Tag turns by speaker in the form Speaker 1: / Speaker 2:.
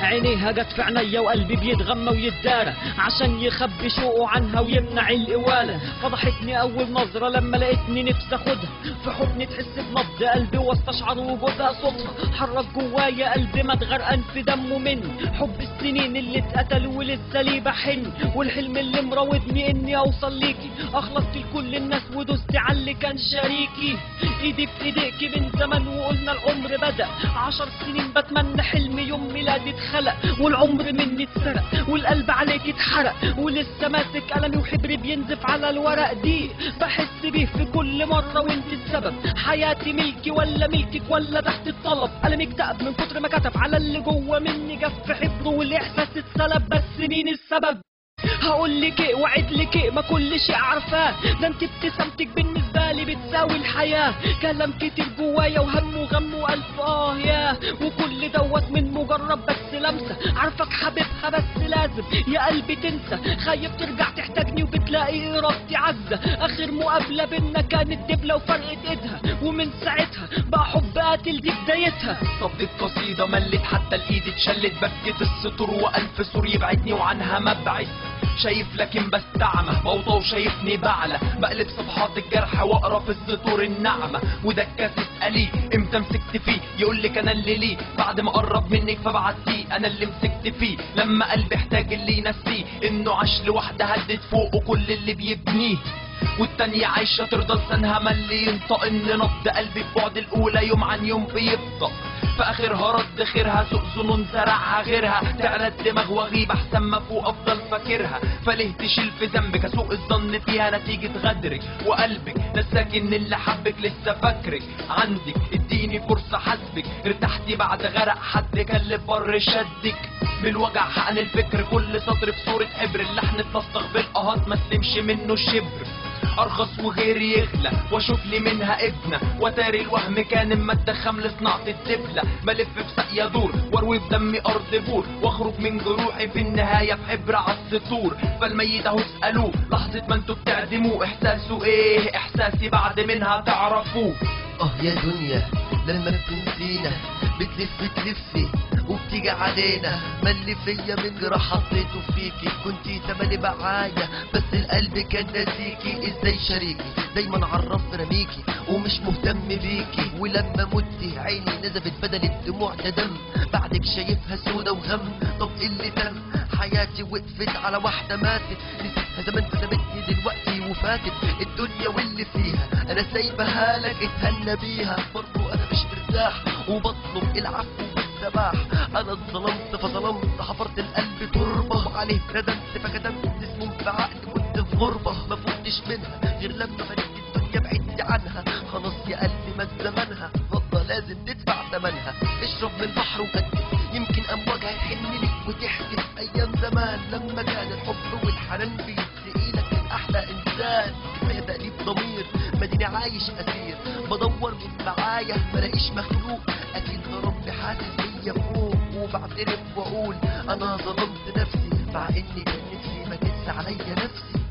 Speaker 1: عينيها جت في عينيا وقلبي بيتغمى ويتدارى عشان يخبي شوقه عنها ويمنع القوالة فضحتني أول نظرة لما لقيتني نفسي أخدها في حضني تحس بنبض قلبي واستشعر وجودها صوتها حرك جوايا قلبي ما اتغرقان في دمه مني حب السنين اللي اتقتل ولسه ليه بحن والحلم اللي مراودني اني اوصل ليكي اخلصت لكل الناس ودوست على اللي كان شريكي ايدي في ايديكي من زمان وقلنا العمر بدا عشر سنين بتمنى حلمي يوم ميلادي اتخلق والعمر مني اتسرق والقلب عليك اتحرق ولسه ماسك قلمي وحبري بينزف على الورق دي بحس بيه في كل مرة وانت السبب حياتي ملكي ولا ملكك ولا تحت الطلب قلمي اكتئب من كتر ما كتب على اللي جوه مني جف حبره والاحساس اتسلب بس مين السبب هقول لك ايه وعد لك ايه ما كل شيء عارفاه ده انت ابتسامتك بالنسبه لي بتساوي الحياه كلام كتير جوايا وهم وغم والف اه ياه وكل دوت من مجرد بس لمسه عارفك حبيبها بس لازم يا قلبي تنسى خايف ترجع تحتاجني وبتلاقي ارادتي عزه اخر مقابله بينا كانت دبله وفرقت ايدها ومن ساعتها بقى حب قاتل دي بدايتها
Speaker 2: صدت قصيدة ملت حتى الايد اتشلت بكت السطور والف سور يبعدني وعنها مبعد شايف لكن بستعمى بوطى وشايفني بعلى بقلب صفحات الجرح واقرا في السطور الناعمة وده الكاس اسأليه امتى مسكت فيه يقول لك انا اللي ليه بعد ما قرب منك فبعتيه انا اللي مسكت فيه لما قلبي احتاج اللي ينسيه انه عاش لوحده هدد فوقه كل اللي بيبنيه والتانية عايشة ترضى لسانها ملي ينطق ان نبض قلبي ببعد الاولى يوم عن يوم بيبطأ في اخرها رد خيرها سوء ظنون زرعها غيرها تعلى الدماغ واغيب احسن ما فوق افضل فاكرها فليه تشيل في ذنبك سوء الظن فيها نتيجة غدرك وقلبك نساك ان اللي حبك لسه فاكرك عندك اديني فرصة حسبك ارتحتي بعد غرق حد كان اللي بر شدك بالوجع حقن الفكر كل سطر في صورة حبر اللحن اتنسق بالقهات ما تلمش منه شبر ارخص وغيري يغلى واشوف لي منها ابنه وتاري الوهم كان الماده خام لصناعه الدبله بلف في ساقيه دور واروي بدمي ارض بور واخرج من جروحي في النهايه بحبر على السطور فالميت اهو اسالوه لحظه ما انتوا بتعدموه احساسه ايه احساسي بعد منها تعرفوه
Speaker 3: اه يا دنيا لما بتنسينا بتلف تلفي وبتيجي علينا ما اللي فيا من جراح حطيته فيكي كنتي تملي معايا بس القلب كان ناسيكي ازاي شريكي دايما عرفت رميكي ومش مهتم بيكي ولما متي عيني نزفت بدل الدموع ده دم بعدك شايفها سودا وغم طب إيه اللي تم حياتي وقفت على واحدة ماتت نسيتها زمان فسابتني دلوقتي وفاتت الدنيا واللي فيها انا سايبها لك اتهنى بيها برضو انا مش مرتاح وبطلب العفو بالسماح انا اتظلمت فظلمت حفرت القلب تربة وعليه ندمت فكتمت اسمه في عقلي كنت في غربة ما فوتش منها غير لما فرقت الدنيا بعدت عنها خلاص يا قلبي ما زمانها فضة لازم تدفع ثمنها اشرب من البحر وقدم يمكن امواجها تحن لك وتحكي في ايام زمان لما كان الحب والحنان بيسقي لك احلى انسان كفايه تأليف ضمير مديني عايش اسير بدور من معايا ملاقيش مخلوق اكيد ربي حاسس بيا فوق وبعترف واقول انا ظلمت نفسي مع اني كان نفسي ما تنسى عليا نفسي